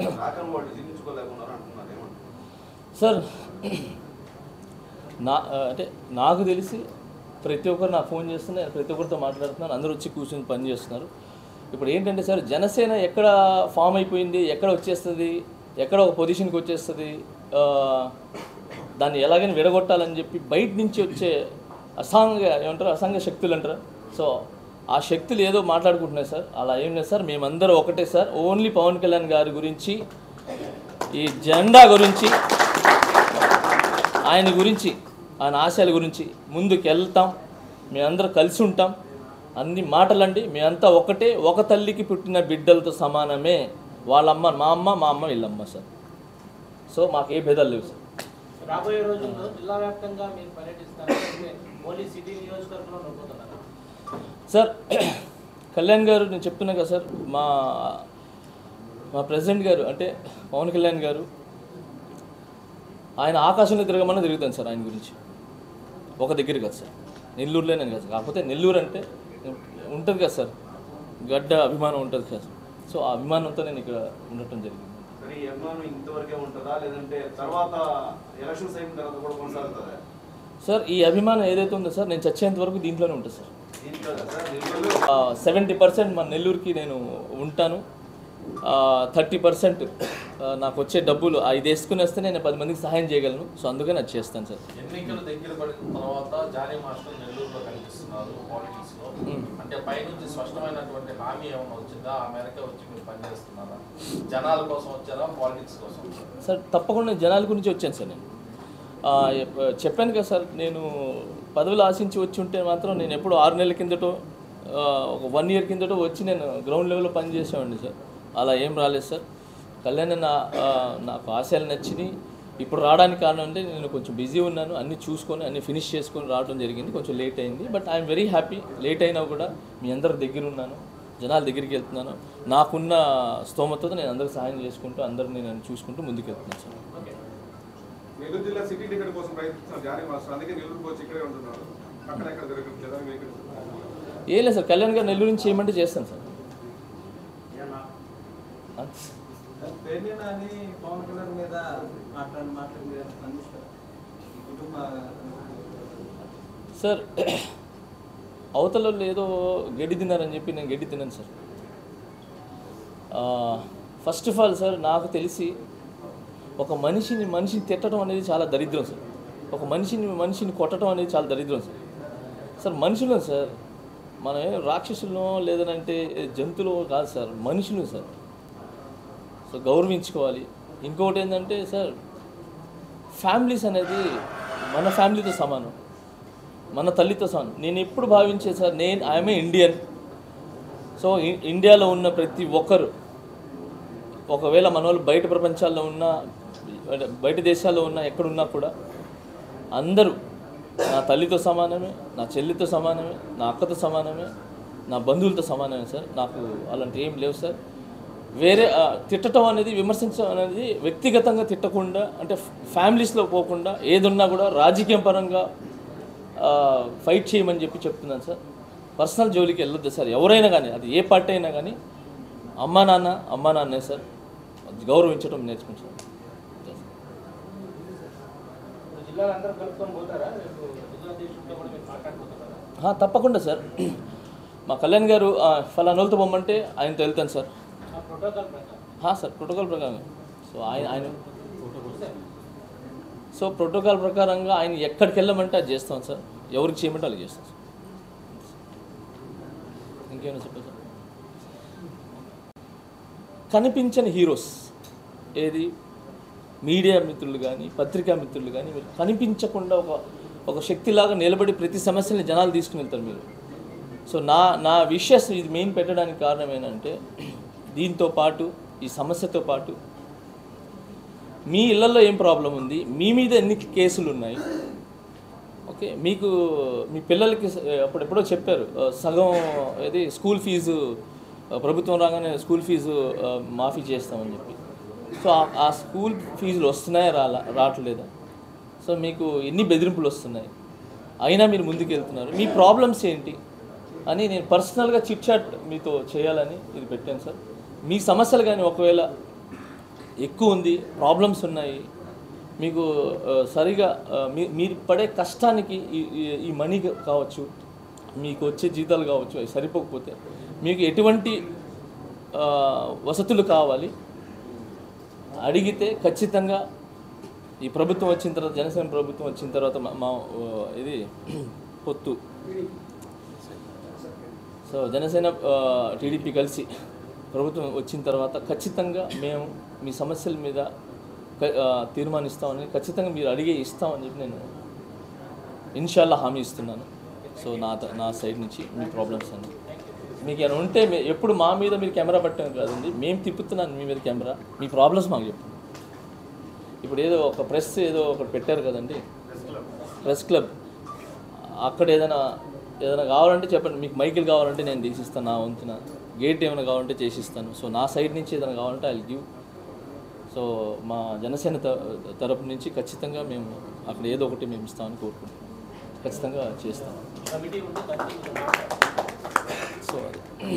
రాకని వాళ్ళు జీర్ణించుకోలేకున్నారు అంటున్నారు ఏమంటారు సార్ నా అంటే నాకు తెలిసి ప్రతి ఒక్కరు నాకు ఫోన్ చేస్తున్నారు నేను ప్రతి ఒక్కరితో మాట్లాడుతున్నాను అందరూ వచ్చి కూర్చొని పని చేస్తున్నారు ఇప్పుడు ఏంటంటే సార్ జనసేన ఎక్కడ ఫామ్ అయిపోయింది ఎక్కడ వచ్చేస్తుంది ఎక్కడ ఒక పొజిషన్కి వచ్చేస్తుంది ఆ, దాన్ని ఎలాగైనా విడగొట్టాలని చెప్పి బయట నుంచి వచ్చే అసాంగ ఏమంటారు అసాంగ శక్తులు అంటారు సో ఆ శక్తులు ఏదో మాట్లాడుకుంటున్నాయి సార్ అలా ఏం లేదు సార్ మేమందరం ఒకటే సార్ ఓన్లీ పవన్ కళ్యాణ్ గారి గురించి ఈ జెండా గురించి ఆయన గురించి ఆయన ఆశయాల గురించి ముందుకు వెళ్తాం మేమందరం కలిసి ఉంటాం అన్ని మాటలండి మేమంతా ఒకటే ఒక తల్లికి పుట్టిన బిడ్డలతో సమానమే వాళ్ళమ్మ మా అమ్మ మా అమ్మ వీళ్ళమ్మ సార్ సో మాకు ఏ భేదాలు లేవు సార్ రాబోయే రోజుల్లో జిల్లా వ్యాప్తంగా మీరు పర్యటిస్తారు ఓన్లీ సిటీ నియోజకవర్గంలో నొప్పుతున్నారా సార్ కళ్యాణ్ గారు నేను చెప్తున్నా కదా సార్ మా మా ప్రెసిడెంట్ గారు అంటే పవన్ కళ్యాణ్ గారు ఆయన ఆకాశంలో తిరగమని తిరుగుతాను సార్ ఆయన గురించి ఒక దగ్గర కదా సార్ నెల్లూరులో నేను కదా సార్ కాకపోతే నెల్లూరు అంటే ఉంటుంది కదా సార్ గడ్డ అభిమానం ఉంటుంది కదా సార్ సో ఆ అభిమానంతో నేను ఇక్కడ ఉండటం జరిగింది మరి ఈ అభిమానం ఇంతవరకే ఉంటుందా లేదంటే తర్వాత ఎలక్షన్స్ అయిన తర్వాత కూడా కొనసాగుతుందా సార్ ఈ అభిమానం ఏదైతే ఉందో సార్ నేను చచ్చేంత వరకు దీంట్లోనే ఉంటుంది సార్ దీంట్లో కదా సార్ నెల్లూరులో సెవెంటీ పర్సెంట్ మన నెల్లూరుకి నేను ఉంటాను థర్టీ పర్సెంట్ నాకు వచ్చే డబ్బులు ఇది వేసుకుని వస్తే నేను పది మందికి సహాయం చేయగలను సో అందుకని అది చేస్తాను సార్ ఎన్నికలు దగ్గర పడిన తర్వాత జానీ మాస్టర్ నెల్లూరులో కనిపిస్తున్నారు పాలిటిక్స్ లో అంటే పైనుంచి స్పష్టమైనటువంటి హామీ ఏమైనా వచ్చిందా ఆ మేరకే వచ్చి మీరు పనిచేస్తున్నారా జనాల కోసం వచ్చారా పాలిటిక్స్ కోసం వచ్చారా సార్ తప్పకుండా జనాల గురించి వచ్చాను సార్ నేను ఆ, ఎప్ప- చెప్పాను కదా సార్ నేను పదవులు ఆశించి వచ్చి ఉంటే మాత్రం నేను ఎప్పుడు ఆరు నెలల కిందటో ఆ, ఒక వన్ ఇయర్ కిందటో వచ్చి నేను గ్రౌండ్ లెవెల్లో పని చేసేవాడిని సార్ అలా ఏం రాలేదు సార్ కళ్యాణ్ నా ఆ, నాకు ఆశయాలు నచ్చినాయి ఇప్పుడు రావడానికి కారణం అంటే నేను కొంచెం బిజీ ఉన్నాను అన్ని చూసుకొని అన్ని ఫినిష్ చేసుకొని రావడం జరిగింది కొంచెం లేట్ అయింది but I'm very happy late అయినా కూడా మీ అందరి దగ్గర ఉన్నాను జనాల దగ్గరికి వెళ్తున్నాను నాకున్న స్తోమతతో నేను అందరికి సహాయం చేసుకుంటూ అందరిని నేను చూసుకుంటూ ముందుకు వెళ్తున్నాను సార్ నెల్లూరు జిల్లా సిటీ టికెట్ కోసం ప్రయత్నిస్తున్నారు జారీ మాస్టర్ అందుకే నెల్లూరుకి వచ్చి ఇక్కడే ఉంటున్నారు అక్కడ ఎక్కడ జరగట్లేదా మీ ఇక్కడ ఏం లేదు సార్ కళ్యాణ్ గారు నెల్లూరు నుంచి చేయమంటే చేస్తాను సార్ అంతే. పేర్ని నాని పవన్ కళ్యాణ్ మీద మాట్లాడిన మాటలు మీరు ఎలా స్పందిస్తారు ఈ కుటుంబ సార్ అవతల వాళ్ళు ఏదో గడ్డి తిన్నారని చెప్పి నేను గడ్డి తిన్నాను sir first of all sir నాకు తెలిసి ఒక మనిషిని మనిషిని తిట్టడం అనేది చాలా దరిద్రం సార్ ఒక మనిషిని మనిషిని కొట్టడం అనేది చాలా దరిద్రం సార్ సార్ మనుషులు సార్ మనం ఏం రాక్షసులను లేదనంటే జంతువులు కాదు సార్ మనుషులు సార్ సో గౌరవించుకోవాలి ఇంకొకటి ఏంటంటే సార్ ఫ్యామిలీస్ అనేది మన ఫ్యామిలీతో సమానం మన తల్లితో సమానం నేను ఎప్పుడు భావించే సార్ నేను ఐఎమ్ ఇండియన్ సో ఇ- ఇండియాలో ఉన్న ప్రతి ఒక్కరు ఒకవేళ మన వాళ్ళు బయట ప్రపంచాల్లో ఉన్న అంటే బయట దేశాల్లో ఉన్న ఎక్కడున్నా కూడా అందరూ నా తల్లితో సమానమే నా చెల్లితో సమానమే నా అక్కతో సమానమే నా బంధువులతో సమానమే సార్ నాకు అలాంటి ఏం లేవు సార్ వేరే ఆ, తిట్టడం అనేది విమర్శించడం అనేది వ్యక్తిగతంగా తిట్టకుండా అంటే ఫ్యామిలీస్లో పోకుండా ఏదున్నా కూడా రాజకీయం పరంగా ఆ, ఫైట్ చేయమని చెప్పి చెప్తున్నాను సార్ పర్సనల్ జోలికి వెళ్ళొద్దు సార్ ఎవరైనా కానీ అది ఏ పార్టీ అయినా కానీ అమ్మా నాన్న అమ్మా నాన్నే సార్ గౌరవించడం నేర్చుకుంటాను ఇప్పుడు జిల్లాలో అందరూ కలుపుకొని పోతారా రేపు జిల్లా అధ్యక్షుడితో కూడా మీరు మాట్లాడుకుంటారా ఆ, తప్పకుండా సార్ మా కళ్యాణ్ గారు ఆ, ఫలానా వాళ్ళతో పొమ్మంటే ఆయనతో వెళ్తాను సార్ ఆ ప్రోటోకాల్ ప్రకారం హా, సార్ ప్రోటోకాల్ ప్రకారం సో ఆయన ఆయన సో ప్రోటోకాల్ ప్రకారంగా ఆయన ఎక్కడికి వెళ్ళమంటే అది చేస్తాం సార్ ఎవరికి చేయమంటే వాళ్ళకి చేస్తాం సార్ ఇంకేమైనా చెప్పండి సార్ కనిపించని హీరోస్ ఏది మీడియా మిత్రులు కానీ పత్రికా మిత్రులు కానీ మీరు కనిపించకుండా ఒక ఒక శక్తిలాగా నిలబడి ప్రతి సమస్యని జనాలు తీసుకుని వెళ్తారు మీరు సో నా నా విషయస్ ఇది మెయిన్ పెట్టడానికి కారణం ఏంటంటే దీంతో పాటు ఈ సమస్యతో పాటు మీ ఇళ్లలో ఏం ప్రాబ్లం ఉంది మీ మీద ఎన్ని కేసులు ఉన్నాయి ఓకే మీకు మీ పిల్లలకి స- అప్పుడెప్పుడో చెప్పారు ఆ, సగం ఏది స్కూల్ ఫీజు ఆ, ప్రభుత్వం రాగానే స్కూల్ ఫీజు ఆ, మాఫీ చేస్తామని చెప్పి సో ఆ- ఆ స్కూల్ ఫీజులు వస్తున్నాయా రాలా రావట్లేదా సో మీకు ఎన్ని బెదిరింపులు వస్తున్నాయి అయినా మీరు ముందుకు వెళ్తున్నారు మీ ప్రాబ్లమ్స్ ఏంటి అని నేను పర్సనల్గా చిట్ చాట్ మీతో చేయాలని ఇది పెట్టాను సార్ మీ సమస్యలు కానీ ఒకవేళ ఎక్కువ ఉంది ప్రాబ్లమ్స్ ఉన్నాయి మీకు ఆ, సరిగా ఆ, మీ మీరు పడే కష్టానికి ఈ- ఈ- ఈ మనీ కావచ్చు మీకు వచ్చే జీతాలు కావచ్చు అవి సరిపోకపోతే మీకు ఎటువంటి ఆ, వసతులు కావాలి అడిగితే ఖచ్చితంగా ఈ ప్రభుత్వం వచ్చిన తర్వాత జనసేన ప్రభుత్వం వచ్చిన తర్వాత మా మా, ఆ, ఇది పొత్తు సో జనసేన ఆ, టీడీపీ కలిసి ప్రభుత్వం వచ్చిన తర్వాత ఖచ్చితంగా మేము మీ సమస్యల మీద క- ఆ, తీర్మానిస్తామని ఖచ్చితంగా మీరు అడిగే ఇస్తామని చెప్పి నేను ఇన్షాల్లా హామీ ఇస్తున్నాను సో నా త- నా సైడ్ నుంచి మీ ప్రాబ్లమ్స్ అన్ని మీకు ఏమైనా ఉంటే మీ- ఎప్పుడు మా మీద మీరు కెమెరా పట్టడం కాదండి మేము తిప్పుతున్నాను మీ మీద కెమెరా మీ ప్రాబ్లమ్స్ మాకు చెప్పండి ఇప్పుడు ఏదో ఒక ప్రెస్ ఏదో ఒకటి పెట్టారు కదండి ప్రెస్ క్లబ్ అక్కడ ఏదైనా ఏదైనా కావాలంటే చెప్పండి మీకు మైకిల్ కావాలంటే నేను తీసిస్తాను నా వంతున గేట్ ఏమైనా కావాలంటే చేసిస్తాను సో నా సైడ్ నుంచి ఏదైనా కావాలంటే ఐ గివ్ సో మా జనసేన త- తరపు నుంచి ఖచ్చితంగా మేము అక్కడ ఏదో ఒకటి మేము ఇస్తామని కోరుకుంటున్నాం ఖచ్చితంగా చేస్తాం కమిటీ ఉంటే కంటిన్యూ సో అది